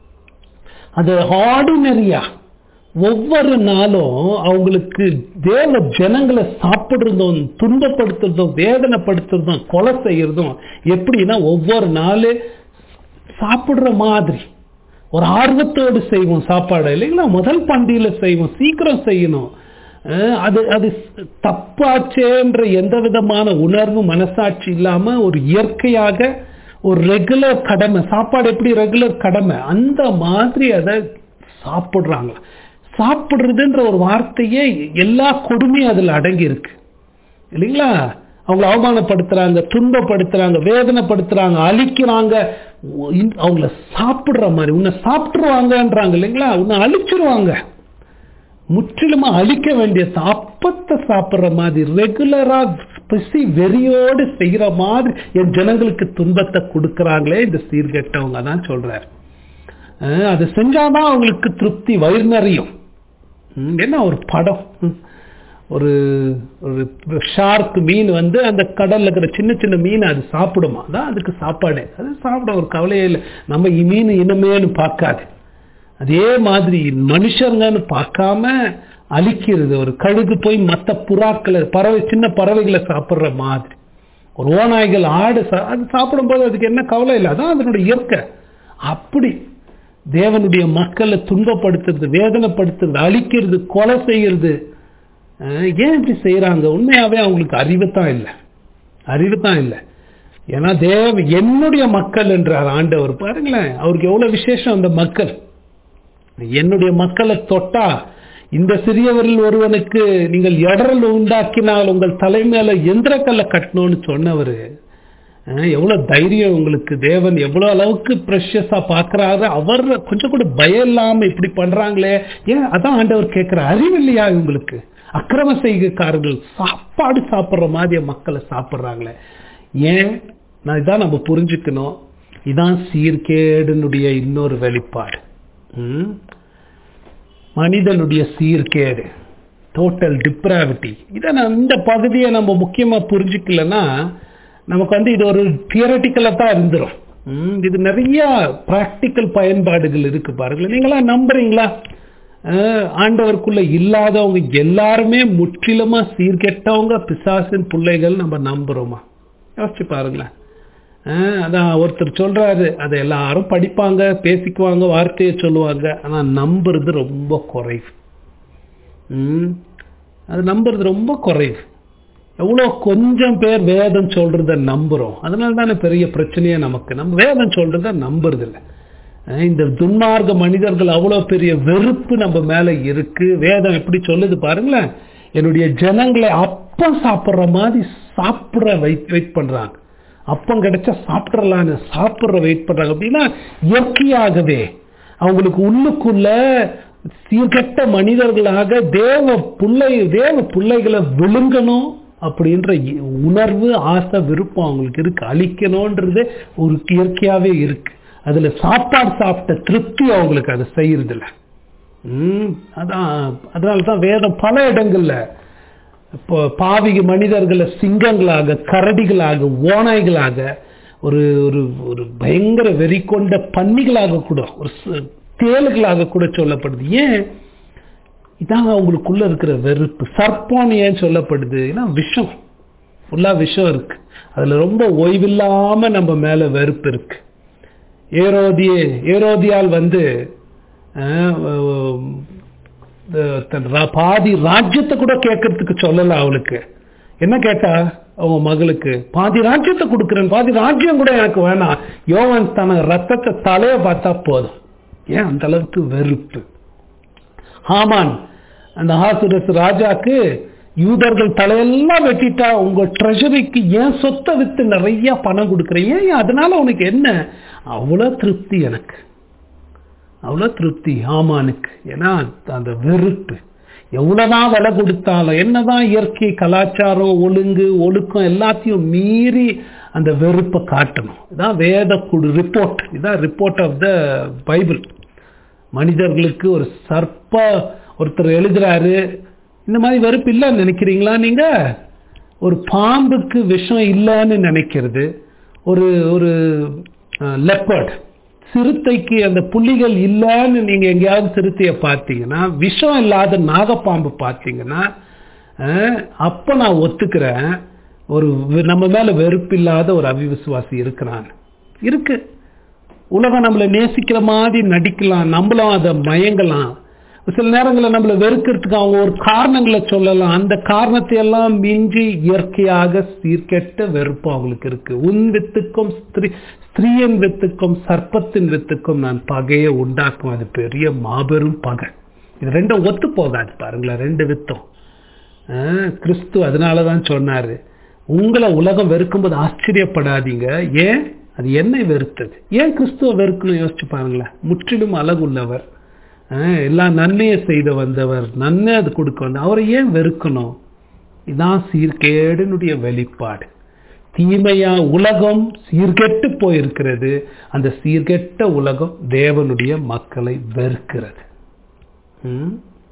அது ஆர்டினரியா ஒவ்வொரு நாளும் அவங்களுக்கு தேவ ஜனங்களை சாப்பிடுறதும் துன்பப்படுத்துறதும் வேதனைப்படுத்துறதும் கொலை செய்யறதும் எப்படின்னா ஒவ்வொரு நாள் சாப்பிடுற மாதிரி ஒரு ஆர்வத்தோடு செய்வோம் சாப்பாடு இல்லைங்களா முதல் பந்தியில செய்வோம் சீக்கிரம் செய்யணும் அஹ் அது அது தப்பாச்சேன்ற எந்த விதமான உணர்வு மனசாட்சி இல்லாம ஒரு இயற்கையாக ஒரு ரெகுலர் கடமை சாப்பாடு எப்படி ரெகுலர் கடமை அந்த மாதிரி அதை சாப்பிடுறாங்க சாப்பிடுறதுன்ற ஒரு வார்த்தையே எல்லா கொடுமையும் அதுல அடங்கி இருக்கு இல்லைங்களா அவங்கள அவமானப்படுத்துறாங்க துன்பப்படுத்துறாங்க வேதனைப்படுத்துறாங்க அழிக்கிறாங்க ஒ- இந்த- அவங்கள சாப்பிடுற மாதிரி உன்னை சாப்பிட்டுருவாங்கன்றாங்க இல்லைங்களா உன்னை அழிச்சிருவாங்க முற்றிலுமா அழிக்க வேண்டிய அப்பத்தை சாப்பிடுற மாதிரி ரெகுலரா பசி வெறியோடு செய்யற மாதிரி என் ஜனங்களுக்கு துன்பத்தை கொடுக்கறாங்களே இந்த சீர்கெட்டவங்க தான் சொல்றாரு அஹ் அது செஞ்சாதான் அவங்களுக்கு திருப்தி வயிறு நிறையும் ம், என்ன ஒரு படம் ம். ஒரு ஒரு ஷார்க் மீன் வந்து அந்த கடல்ல இருக்கிற சின்ன சின்ன மீன் அது சாப்பிடுமா அதான் அதுக்கு சாப்பாடு அது சாப்பிட ஒரு கவலையே இல்லை நம்ம இ- மீன் இனமேன்னு பார்க்காது அதே மாதிரி மனுஷங்கன்னு பார்க்காம அழிக்கிறது ஒரு கழுகு போய் மற்ற புறாக்களை பறவை சின்ன பறவைகளை சாப்பிடுற மாதிரி ஒரு ஓநாய்கள் ஆடு சா- அது சாப்பிடும்போது அதுக்கு என்ன கவலை இல்லை அதான் அதனுடைய இயற்கை அப்படி தேவனுடைய மக்களை துன்பப்படுத்துறது வேதனைப்படுத்துறது அழிக்கிறது கொலை செய்யறது அஹ் ஏன் இப்படி செய்யறாங்க உண்மையாவே அவங்களுக்கு அறிவு தான் இல்லை அறிவு தான் இல்லை ஏன்னா தேவ என்னுடைய மக்கள் என்றார் ஆண்டவர் பாருங்களேன் அவருக்கு எவ்வளவு விசேஷம் அந்த மக்கள் என்னுடைய மக்களை தொட்டா இந்த சிறியவரில் ஒருவனுக்கு நீங்கள் இடரல் உண்டாக்கினால் உங்கள் தலைமையில எந்திரக்கல்ல கட்டணும்னு சொன்னவர் எவ்வளவு தைரியம் உங்களுக்கு தேவன் எவ்வளவு அளவுக்கு ப்ரெஷஸா பாக்குறாரு அவர் கொஞ்சம் கூட பயம் இல்லாம இப்படி பண்றாங்களே ஏன் அதான் ஆண்டவர் கேட்கிற அறிவு இல்லையா இவங்களுக்கு அக்கிரம செய்கைக்காரர்கள் சாப்பாடு சாப்பிடுற மாதிரி மக்களை சாப்பிடுறாங்களே ஏன் நான் இதான் நம்ம புரிஞ்சுக்கணும் இதான் சீர்கேடுனுடைய இன்னொரு வெளிப்பாடு ம்? மனிதனுடைய சீர்கேடு டோட்டல் டிப்ராவிட்டி இதை நான் இந்த பகுதியை நம்ம முக்கியமா புரிஞ்சுக்கலன்னா நமக்கு வந்து இது ஒரு தியரட்டிக்கலா தான் இருந்துரும் ம், இது நிறைய பிராக்டிக்கல் பயன்பாடுகள் இருக்கு பாருங்களேன் நீங்களா நம்புறீங்களா அஹ், ஆண்டவருக்குள்ள இல்லாதவங்க எல்லாருமே முற்றிலுமா சீர்கெட்டவங்க பிசாசின் பிள்ளைகள் நம்ம நம்புறோமா யோசிச்சு பாருங்களேன் அஹ், அதான் ஒருத்தர் சொல்றாரு அதை எல்லாரும் படிப்பாங்க பேசிக்குவாங்க வார்த்தையை சொல்லுவாங்க ஆனா நம்புறது ரொம்ப குறைவு ம், அது நம்புறது ரொம்ப குறைவு எவ்வளோ கொஞ்சம் பேர் வேதம் சொல்றத நம்புறோம் அதனால தானே பெரிய பிரச்சனையே நமக்கு நம்ம வேதம் சொல்றத நம்புறது இல்லை அஹ் இந்த துன்மார்க்க மனிதர்கள் அவ்வளோ பெரிய வெறுப்பு நம்ம மேல இருக்கு வேதம் எப்படி சொல்லுது பாருங்களேன் என்னுடைய ஜனங்களை அப்பம் சாப்பிட்ற மாதிரி சாப்பிட்ற வெயிட் வெயிட் பண்றாங்க அப்பம் கிடைச்சா சாப்பிட்றலான்னு சாப்பிட்ற வெயிட் பண்றாங்க அப்படின்னா இயற்கையாகவே அவங்களுக்கு உள்ளுக்குள்ள சீர்கெட்ட மனிதர்களாக தேவ புள்ளை தேவ பிள்ளைகளை விழுங்கணும் அப்படின்ற இ- உணர்வு ஆசை விருப்பம் அவங்களுக்கு இருக்கு அழிக்கணும்ன்றது ஒரு இயற்கையாவே இருக்கு அதுல சாப்பாடு சாப்பிட்ட திருப்தி அவங்களுக்கு அதை செய்யறதில்ல ம் அதான் அதனால தான் வேதம் பல இடங்கள்ல இப்போ பாவி மனிதர்களை சிங்கங்களாக கரடிகளாக ஓநாய்களாக ஒரு ஒரு ஒரு பயங்கர வெறி கொண்ட பன்னிகளாக கூட ஒரு ச- தேளுகளாக கூட சொல்லப்படுது ஏன் இதான் அவங்களுக்குள்ள இருக்கிற வெறுப்பு சர்ப்பம் ஏன் சொல்லப்படுது ஏன்னா விஷம் ஃபுல்லா விஷம் இருக்கு அதுல ரொம்ப ஓய்வில்லாம நம்ம மேல வெறுப்பு இருக்கு ஏரோதியே ஏரோதியால் வந்து அஹ், அஹ், தன் ரா- பாதி ராஜ்யத்தை கூட கேட்கறதுக்கு சொல்லல அவளுக்கு என்ன கேட்டா அவங்க மகளுக்கு பாதி ராஜ்யத்தை கொடுக்குறேன் பாதி ராஜ்யம் கூட எனக்கு வேணாம் யோவன் தன ரத்தத்தை தலைய பார்த்தா போதும் ஏன் அந்த அளவுக்கு வெறுப்பு ஹாமான் அந்த ஹாசுரஸ் ராஜாக்கு யூதர்கள் தலையெல்லாம் வெட்டிட்டா உங்க ட்ரெஷரிக்கு ஏன் சொத்தை வித்து நிறைய பணம் கொடுக்குறேன் ஏன் அதனால உனக்கு என்ன அவ்வளவு திருப்தி எனக்கு அவ்வளவு திருப்தி ஹாமானுக்கு ஏன்னா அந்த வெறுப்பு எவ்வளவுதான் விலை கொடுத்தாலும் என்னதான் இயற்கை கலாச்சாரம் ஒழுங்கு ஒழுக்கம் எல்லாத்தையும் மீறி அந்த வெறுப்பை காட்டணும் இதான் வேத குடு ரிப்போர்ட் இதான் ரிப்போர்ட் ஆஃப் த பைபிள் மனிதர்களுக்கு ஒரு சர்ப்ப ஒருத்தர் எழுதுறாரு இந்த மாதிரி வெறுப்பு இல்லைன்னு நினைக்கிறீங்களா நீங்க ஒரு பாம்புக்கு விஷம் இல்லைன்னு நினைக்கிறது ஒரு ஒரு லெப்பர்ட் சிறுத்தைக்கு அந்த புள்ளிகள் இல்லைன்னு நீங்க எங்கேயாவது சிறுத்தையை பார்த்தீங்கன்னா விஷம் இல்லாத நாகப்பாம்பு பார்த்தீங்கன்னா அஹ், அப்ப நான் ஒத்துக்கிறேன் ஒரு வி- நம்ம மேல வெறுப்பு இல்லாத ஒரு அவிவிசுவாசி இருக்கிறான் இருக்கு உலகம் நம்மளை நேசிக்கிற மாதிரி நடிக்கலாம் நம்மளும் அதை மயங்கலாம் சில நேரங்களில் நம்மளை வெறுக்கிறதுக்கு அவங்க ஒரு காரணங்களை சொல்லலாம் அந்த காரணத்தை எல்லாம் மிஞ்சி இயற்கையாக சீர்கெட்ட வெறுப்பு அவங்களுக்கு இருக்கு உன் வித்துக்கும் ஸ்திரீ ஸ்திரீயின் வித்துக்கும் சர்ப்பத்தின் வித்துக்கும் நான் பகையை உண்டாக்கும் அது பெரிய மாபெரும் பகை இது ரெண்டும் ஒத்து போகாது பாருங்களேன் ரெண்டு வித்தம் ஆஹ், கிறிஸ்து அதனால தான் சொன்னாரு உங்களை உலகம் வெறுக்கும்போது ஆச்சரியப்படாதீங்க ஏன் அது என்னை வெறுத்தது ஏன் கிறிஸ்துவ வெறுக்கணும் யோசிச்சு பாருங்களேன் முற்றிலும் அழகுள்ளவர் ஆஹ், எல்லாம் நன்மையை செய்த வந்தவர் நன்மை அது கொடுக்க வந்த அவரை ஏன் வெறுக்கணும் இதான் சீர்கேடினுடைய வெளிப்பாடு தீமையா உலகம் சீர்கெட்டு போயிருக்கிறது அந்த சீர்கெட்ட உலகம் தேவனுடைய மக்களை வெறுக்கிறது ம்?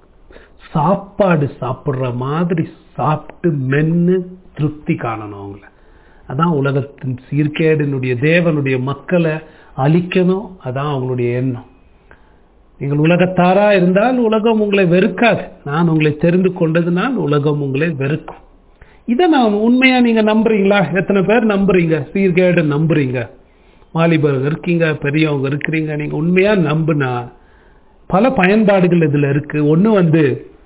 சாப்பாடு சாப்பிடுற மாதிரி சாப்பிட்டு மென்னு திருப்தி காணணும் அவங்கள அதான் உலகத்தின் சீர்கேடினுடைய தேவனுடைய மக்களை அழிக்கணும் அதான் அவங்களுடைய எண்ணம் நீங்கள் உலகத்தாரா இருந்தால் உலகம் உங்களை வெறுக்காது நான் உங்களை தெரிந்து கொண்டதுனால் உலகம் உங்களை வெறுக்கும் இதை நான் உண்மையா நீங்க நம்புறீங்களா எத்தனை பேர் நம்புறீங்க சீர்கேடு நம்புறீங்க வாலிபர் இருக்கீங்க பெரியவங்க இருக்கிறீங்க நீங்க உண்மையா நம்புனா பல பயன்பாடுகள் இதுல இருக்கு ஒண்ணு வந்து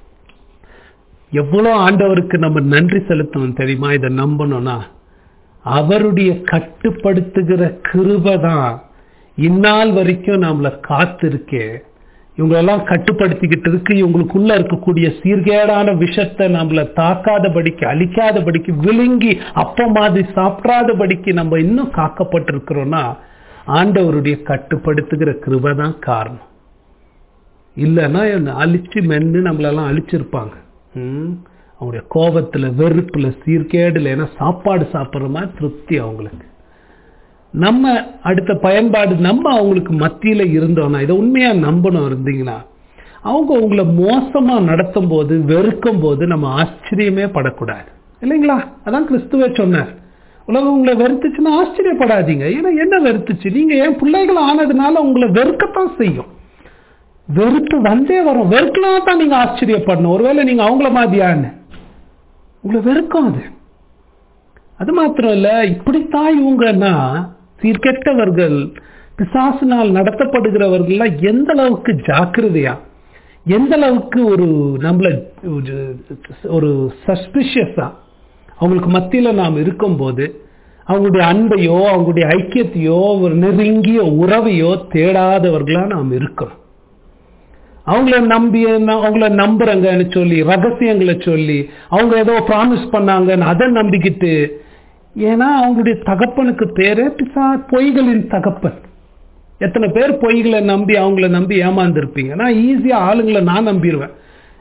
எவ்வளவு ஆண்டவருக்கு நம்ம நன்றி செலுத்தணும் தெரியுமா இதை நம்பணும்னா அவருடைய கட்டுப்படுத்துகிற கிருபை தான் இந்நாள் வரைக்கும் நம்மளை காத்திருக்கே இவங்களெல்லாம் கட்டுப்படுத்திக்கிட்டு இருக்கு இவங்களுக்குள்ள இருக்கக்கூடிய சீர்கேடான விஷத்தை நம்மள தாக்காதபடிக்கு அழிக்காதபடிக்கு விழுங்கி அப்ப மாதிரி சாப்பிடாதபடிக்கு நம்ம இன்னும் காக்கப்பட்டிருக்கிறோம்னா ஆண்டவருடைய கட்டுப்படுத்துகிற கிருபை தான் காரணம் இல்லைன்னா என்ன அழிச்சு மென்னு நம்மளெல்லாம் அழிச்சிருப்பாங்க ம்? அவங்களுடைய கோபத்துல வெறுப்புல சீர்கேடுல ஏன்னா சாப்பாடு சாப்பிட்ற மாதிரி திருப்தி அவங்களுக்கு நம்ம அடுத்த பயன்பாடு நம்ம அவங்களுக்கு மத்தியில இருந்தோம்னா இதை உண்மையா நம்பணும் இருந்தீங்கன்னா அவங்க உங்களை மோசமா நடத்தும் போது வெறுக்கும் போது நம்ம ஆச்சரியமே படக்கூடாது இல்லைங்களா அதான் கிறிஸ்துவே சொன்னார் உலகம் உங்களை வெறுத்துச்சுன்னா ஆச்சரியப்படாதீங்க ஏன்னா என்ன வெறுத்துச்சு நீங்க என் பிள்ளைகள் ஆனதுனால உங்களை வெறுக்கத்தான் செய்யும் வெறுப்பு வந்தே வரும் வெறுக்கலாம் தான் நீங்க ஆச்சரியப்படணும் ஒருவேளை நீங்க அவங்கள மாதிரியான்னு உங்களை வெறுக்கும் அது அது மாத்திரம் இல்ல இப்படித்தான் இவங்கன்னா சீர்கெட்டவர்கள் பிசாசினால் நடத்தப்படுகிறவர்கள் எந்த அளவுக்கு ஜாக்கிரதையா எந்த அளவுக்கு ஒரு நம்மள ஒரு- ஒரு சஸ்பிஷியஸா அவங்களுக்கு மத்தியில நாம் இருக்கும்போது அவங்களுடைய அன்பையோ அவங்களுடைய ஐக்கியத்தையோ ஒரு நெருங்கிய உறவையோ தேடாதவர்களா நாம் இருக்கணும் அவங்கள நம்பி அவங்கள நம்புறங்கன்னு சொல்லி ரகசியங்களை சொல்லி அவங்க ஏதோ ப்ராமிஸ் பண்ணாங்கன்னு அதை நம்பிக்கிட்டு ஏன்னா அவங்களுடைய தகப்பனுக்கு பேரே பிசா பொய்களின் தகப்பன் எத்தனை பேர் பொய்களை நம்பி அவங்கள நம்பி ஏமாந்துருப்பீங்க நான் ஈஸியா ஆளுங்களை நான் நம்பிடுவேன்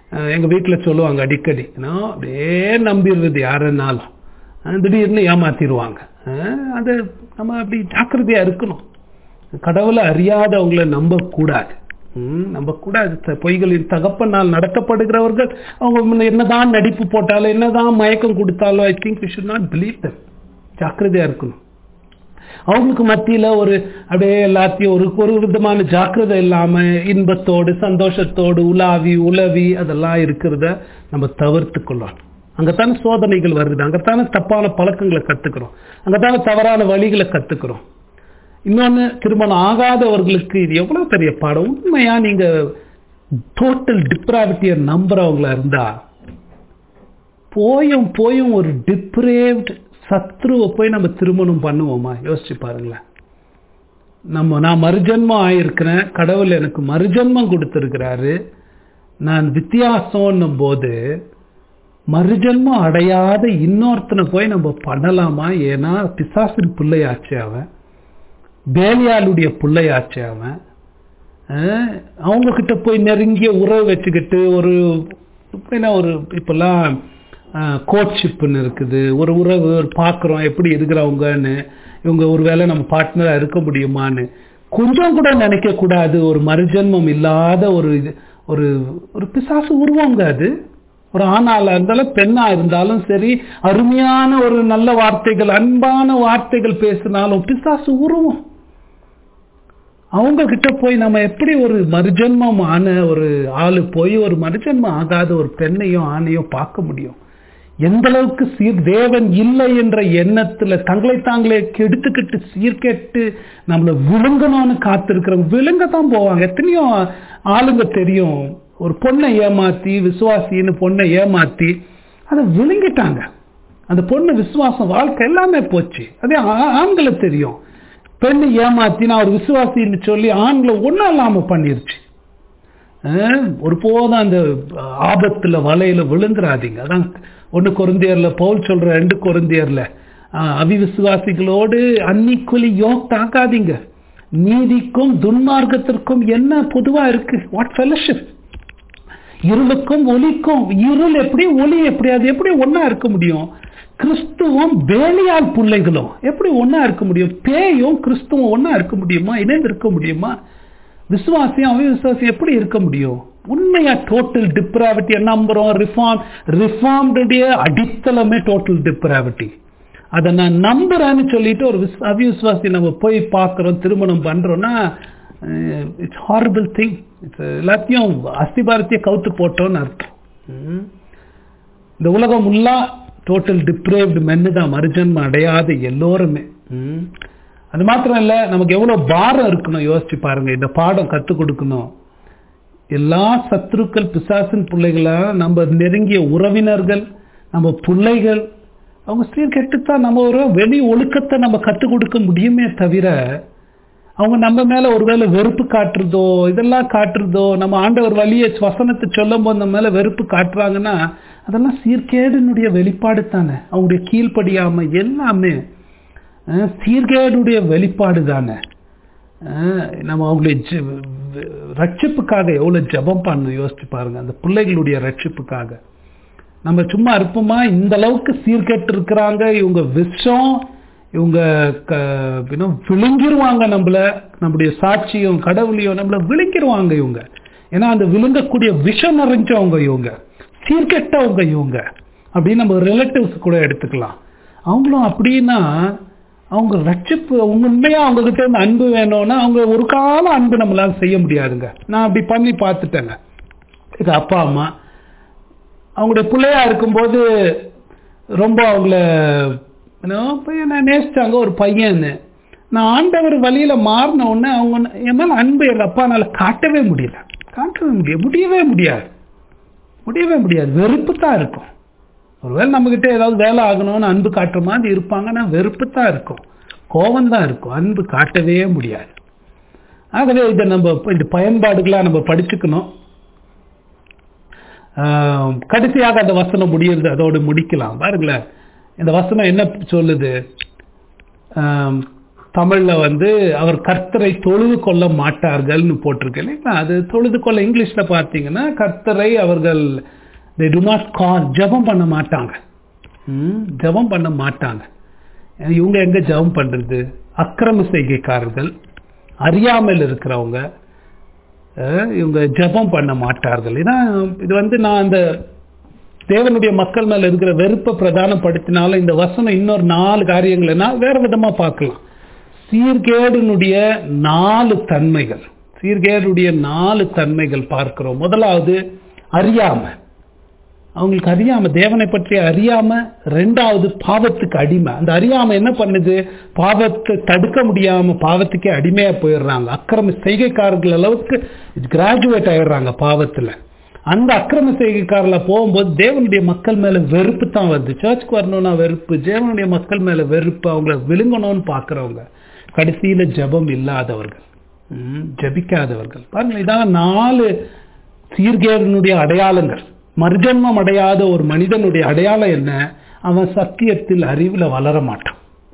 அஹ் எங்க வீட்டுல சொல்லுவாங்க அடிக்கடி நான் அப்படியே நம்பிடுறது யாருன்னாலும் அஹ் திடீர்னு ஏமாத்திடுவாங்க அஹ் அது நம்ம அப்படி ஜாக்கிரதையா இருக்கணும் கடவுளை அறியாதவங்களை நம்பக்கூடாது ம், நம்பக்கூடாது த- பொய்களின் தகப்பனால் நடத்தப்படுகிறவர்கள் அவங்க முன்ன என்னதான் நடிப்பு போட்டாலும் என்னதான் மயக்கம் கொடுத்தாலும் I think we should not believe them ஜாக்கிரதையா இருக்கணும் அவங்களுக்கு மத்தியில ஒரு அப்படியே எல்லாத்தையும் ஒரு ஒரு விதமான ஜாக்கிரதை இல்லாம இன்பத்தோடு சந்தோஷத்தோடு உலாவி உலவி அதெல்லாம் இருக்கிறத நம்ம தவிர்த்து கொள்ளணும் அங்கத்தானே சோதனைகள் வருது அங்கத்தானே தப்பான பழக்கங்களை கத்துக்கிறோம் அங்கத்தானே தவறான வழிகளை கத்துக்கிறோம் இன்னொன்னு திருமணம் ஆகாதவர்களுக்கு இது எவ்வளவு பெரிய பாடம் உண்மையா நீங்க டோட்டல் டிப்ராவிட்டியை நம்புறவங்களா இருந்தா போயும் போயும் ஒரு டிப்ரேவ்ட் சத்ருவை போய் நம்ம திருமணம் பண்ணுவோமா யோசிச்சு பாருங்களேன் நம்ம நான் மறுஜன்மம் ஆயிருக்கிறேன் கடவுள் எனக்கு மறுஜன்மம் கொடுத்திருக்கிறாரு நான் வித்தியாசம்னும் போது மறுஜன்மம் அடையாத இன்னொருத்தனை போய் நம்ம பண்ணலாமா ஏன்னா பிசாசின் பிள்ளையாச்சு அவன் பேலியாளுடைய பிள்ளையாச்சு அவன் அஹ் அவங்க கிட்ட போய் நெருங்கிய உறவு வச்சுக்கிட்டு ஒரு என்ன ஒரு இப்பெல்லாம் கோட்ஷிப்னு இருக்குது ஒரு உறவு பார்க்குறோம் எப்படி இருக்கிறவங்கன்னு இவங்க ஒருவேளை நம்ம பார்ட்னராக இருக்க முடியுமான்னு கொஞ்சம் கூட நினைக்க கூடாது ஒரு மறுஜன்மம் இல்லாத ஒரு இது ஒரு ஒரு பிசாசு உருவங்க அது ஒரு ஆணால இருந்தாலும் பெண்ணா இருந்தாலும் சரி அருமையான ஒரு நல்ல வார்த்தைகள் அன்பான வார்த்தைகள் பேசினாலும் பிசாசு உருவம் அவங்க கிட்ட போய் நம்ம எப்படி ஒரு மறுஜன்மம் ஆன ஒரு ஆளு போய் ஒரு மறுஜன்மம் ஆகாத ஒரு பெண்ணையும் ஆணையும் பார்க்க முடியும் எந்த அளவுக்கு சீர் தேவன் இல்லை என்ற எண்ணத்துல தங்களை தாங்களே கெடுத்துக்கிட்டு சீர்கெட்டு நம்மள விழுங்கணும்னு காத்திருக்கிறவங்க விழுங்க தான் போவாங்க எத்தனையோ ஆளுங்க தெரியும் ஒரு பொண்ணை ஏமாத்தி விசுவாசின்னு பொண்ணை ஏமாத்தி அதை விழுங்கிட்டாங்க அந்த பொண்ணு விசுவாசம் வாழ்க்கை எல்லாமே போச்சு அதே ஆ- ஆண்களை தெரியும் பெண்ணை ஏமாத்தி நான் ஒரு விசுவாசின்னு சொல்லி ஆண்களை ஒன்றும் இல்லாம பண்ணிருச்சு அஹ், ஒருபோதும் அந்த ஆபத்துல வலையில விழுந்துராதீங்க அதான் ஒண்ணு கொருந்தியர்ல பவுல் சொல்ற ரெண்டு கொருந்தியர்ல அஹ், அவிவிசுவாசிகளோடு அன்னிக்குலி யோக் தாக்காதீங்க நீதிக்கும் துன்மார்க்கத்திற்கும் என்ன பொதுவா இருக்கு வாட் ஃபெலோஷிப் இருளுக்கும் ஒளிக்கும் இருள் எப்படி ஒளி எப்படி அது எப்படி ஒண்ணா இருக்க முடியும் கிறிஸ்துவும் வேலையால் பிள்ளைகளும் எப்படி ஒண்ணா இருக்க முடியும் பேயும் கிறிஸ்துவும் ஒண்ணா இருக்க முடியுமா இணைந்து இருக்க முடியுமா விசுவாசியம் அவிசுவாசியம் எப்படி இருக்க முடியும் உண்மையா டோட்டல் டிப்ராவிட்டியை நம்புறோம் ரிஃபார்ம் ரிஃபார்ம்டுடைய அடித்தளமே டோட்டல் டிப்ராவிட்டி அதை நான் நம்புறேன்னு சொல்லிட்டு ஒரு விஸ் அவிசுவாசி நம்ம போய் பார்க்குறோம் திருமணம் பண்றோம்னா இட்ஸ் ஹாரபிள் திங் இட்ஸ் எல்லாத்தையும் அஸ்திபாரத்தையே கவுத்து போட்டோன்னு அர்த்தம் ம். இந்த உலகம் ஃபுல்லா டோட்டல் டிப்ரேவ்டு மென்னு தான் மறுஜன்மம் அடையாத எல்லோருமே ம். அது மாத்திரம் இல்ல நமக்கு எவ்வளவு பாரம் இருக்கணும் யோசிச்சு பாருங்க இந்த பாடம் கத்துக் கொடுக்கணும் எல்லா சத்துருக்கள் பிசாசின் பிள்ளைகளா நம்ம நெருங்கிய உறவினர்கள் நம்ம பிள்ளைகள் அவங்க சீர்கெட்டுத்தான் நம்ம ஒரு வெளி ஒழுக்கத்தை நம்ம கத்துக் கொடுக்க முடியுமே தவிர அவங்க நம்ம மேல ஒருவேளை வெறுப்பு காட்டுறதோ இதெல்லாம் காட்டுறதோ நம்ம ஆண்டவர் வழியை வசனத்தை சொல்லும் போது நம்ம மேல வெறுப்பு காட்டுறாங்கன்னா அதெல்லாம் சீர்கேடினுடைய வெளிப்பாடு தானே அவங்களுடைய கீழ்ப்படியாம எல்லாமே அஹ், சீர்கேடுடைய வெளிப்பாடு தானே அஹ், நம்ம அவங்களுடைய ஜெ- வெ- ரட்சிப்புக்காக எவ்வளவு ஜெபம் பண்ணணும் யோசிச்சு பாருங்க அந்த பிள்ளைகளுடைய ரட்சிப்புக்காக நம்ம சும்மா இருப்போமா இந்த அளவுக்கு சீர்கெட்டு இருக்கிறாங்க இவங்க விஷம் இவங்க க- இன்னும் விழுங்கிருவாங்க நம்மள நம்முடைய சாட்சியும் கடவுளையும் நம்மள விழுங்கிருவாங்க இவங்க ஏன்னா அந்த விழுங்கக்கூடிய விஷம் நிறைஞ்சவங்க இவங்க சீர்கெட்டவங்க இவங்க அப்படின்னு நம்ம ரிலேட்டிவ்ஸ் கூட எடுத்துக்கலாம் அவங்களும் அப்படின்னா அவங்க ரட்சிப்பு அவங்க உண்மையா அவங்க கிட்ட இருந்து அன்பு வேணும்னா அவங்க ஒரு காலம் அன்பு நம்மளால செய்ய முடியாதுங்க நான் அப்படி பண்ணி பார்த்துட்டேங்க இது அப்பா அம்மா அவங்களுடைய பிள்ளையா இருக்கும்போது ரொம்ப அவங்கள என்ன, பையனை நேசிச்சாங்க ஒரு பையன்னு நான் ஆண்டவர் வழியில மாறின உடனே அவங்க என் மேல அன்பு எங்க அப்பானால காட்டவே முடியல காட்டவே முடியாது முடியவே முடியாது முடியவே முடியாது வெறுப்பு தான் இருக்கும் ஒருவேளை நம்ம கிட்ட ஏதாவது வேலை ஆகணும்னு அன்பு காட்டுற மாதிரி இருப்பாங்கன்னா வெறுப்பு தான் இருக்கும் கோபம் தான் இருக்கும் அன்பு காட்டவே முடியாது ஆகவே இதை நம்ம இந்த பயன்பாடுகளா நம்ம படிச்சுக்கணும் ஆஹ், கடைசியாக அந்த வசனம் முடியுது அதோடு முடிக்கலாம் பாருங்களேன் இந்த வசனம் என்ன சொல்லுது ஆம், தமிழ்ல வந்து அவர் கர்த்தரை தொழுது கொள்ள மாட்டார்கள்னு போட்டிருக்கு இல்லைங்களா அது தொழுது கொள்ள இங்கிலீஷ்ல பார்த்தீங்கன்னா கர்த்தரை அவர்கள் they do not call ஜெபம் பண்ண மாட்டாங்க ம், ஜெபம் பண்ண மாட்டாங்க இவங்க எங்க ஜெபம் பண்றது அக்கிரம செய்கைக்காரர்கள் அறியாமல் இருக்கிறவங்க அஹ், இவங்க ஜெபம் பண்ண மாட்டார்கள் ஏன்னா இது வந்து நான் அந்த தேவனுடைய மக்கள் மேல இருக்கிற வெறுப்பை பிரதானப்படுத்தினால இந்த வசனம் இன்னொரு நாலு காரியங்கள்னா வேற விதமா பார்க்கலாம் சீர்கேடுனுடைய நாலு தன்மைகள் சீர்கேடுடைய நாலு தன்மைகள் பார்க்கிறோம் முதலாவது அறியாம அவங்களுக்கு அறியாம தேவனை பற்றி அறியாம ரெண்டாவது பாவத்துக்கு அடிமை அந்த அறியாம என்ன பண்ணுது பாவத்தை தடுக்க முடியாம பாவத்துக்கே அடிமையா போயிடுறாங்க அக்கிரம செய்கைக்காரர்கள் அளவுக்கு கிராஜுவேட் ஆயிடுறாங்க பாவத்துல அந்த அக்கிரம செய்கைக்காரல போகும்போது தேவனுடைய மக்கள் மேல வெறுப்பு தான் வருது சர்ச்சுக்கு வரணும்னா வெறுப்பு தேவனுடைய மக்கள் மேல வெறுப்பு அவங்கள விழுங்கணும்னு பாக்குறவங்க கடைசியில ஜெபம் இல்லாதவர்கள் ம், ஜெபிக்காதவர்கள் பாருங்க இதான் நாலு சீர்கேடனுடைய அடையாளங்கள் மர்ஜன்மம் அடையாத ஒரு மனிதனுடைய அடையாளம் என்ன அவன் சத்தியத்தில் அறிவுல வளர மாட்டான்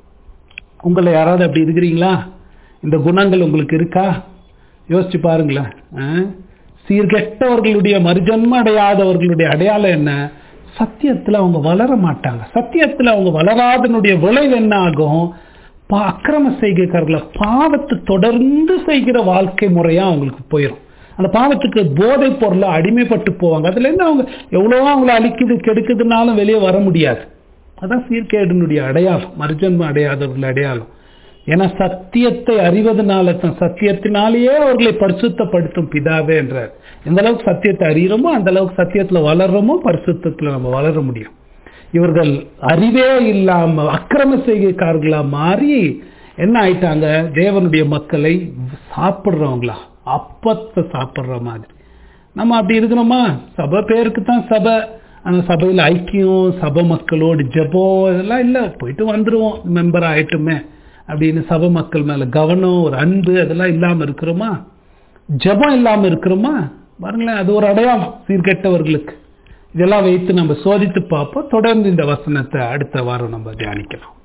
உங்களை யாராவது அப்படி இருக்கிறீங்களா இந்த குணங்கள் உங்களுக்கு இருக்கா யோசிச்சு பாருங்களேன் ஆ? சீர்கெட்டவர்களுடைய மறுஜன்ம அடையாதவர்களுடைய அடையாளம் என்ன சத்தியத்துல அவங்க வளர மாட்டாங்க சத்தியத்துல அவங்க வளராதனுடைய விளைவு என்ன ஆகும் பா- அக்கிரம செய்கைக்காரர்களை பாவத்தை தொடர்ந்து செய்கிற வாழ்க்கை முறையா அவங்களுக்கு போயிடும் அந்த பாவத்துக்கு போதை பொருளை அடிமைப்பட்டு போவாங்க அதுல இருந்து அவங்க எவ்வளவோ அவங்கள அழிக்குது கெடுக்குதுனாலும் வெளியே வர முடியாது அதான் சீர்கேடனுடைய அடையாளம் மறுஜன்ம அடையாதவர்கள் அடையாளம் ஏன்னா சத்தியத்தை அறிவதனால தான் சத்தியத்தினாலேயே அவர்களை பரிசுத்தப்படுத்தும் பிதாவே என்றார் எந்த அளவுக்கு சத்தியத்தை அறிகிறோமோ அந்த அளவுக்கு சத்தியத்துல வளர்றோமோ பரிசுத்தத்துல நம்ம வளர முடியும் இவர்கள் அறிவே இல்லாம அக்கிரம செய்கைக்காரர்களா மாறி என்ன ஆயிட்டாங்க தேவனுடைய மக்களை சாப்பிடுறவங்களா அப்பத்தை சாப்பிடுற மாதிரி நம்ம அப்படி இருக்கிறோமா சபை பேருக்கு தான் சபை அந்த சபையில் ஐக்கியம் சபை மக்களோடு ஜெபம் இதெல்லாம் இல்லை போயிட்டு வந்துருவோம் மெம்பர் ஆயிட்டுமே அப்படின்னு சபை மக்கள் மேல கவனம் ஒரு அன்பு அதெல்லாம் இல்லாம இருக்கிறோமா ஜெபம் இல்லாம இருக்கிறோமா பாருங்களேன் அது ஒரு அடையாளம் சீர்கெட்டவர்களுக்கு இதெல்லாம் வைத்து நம்ம சோதித்து பார்ப்போம் தொடர்ந்து இந்த வசனத்தை அடுத்த வாரம் நம்ம தியானிக்கலாம்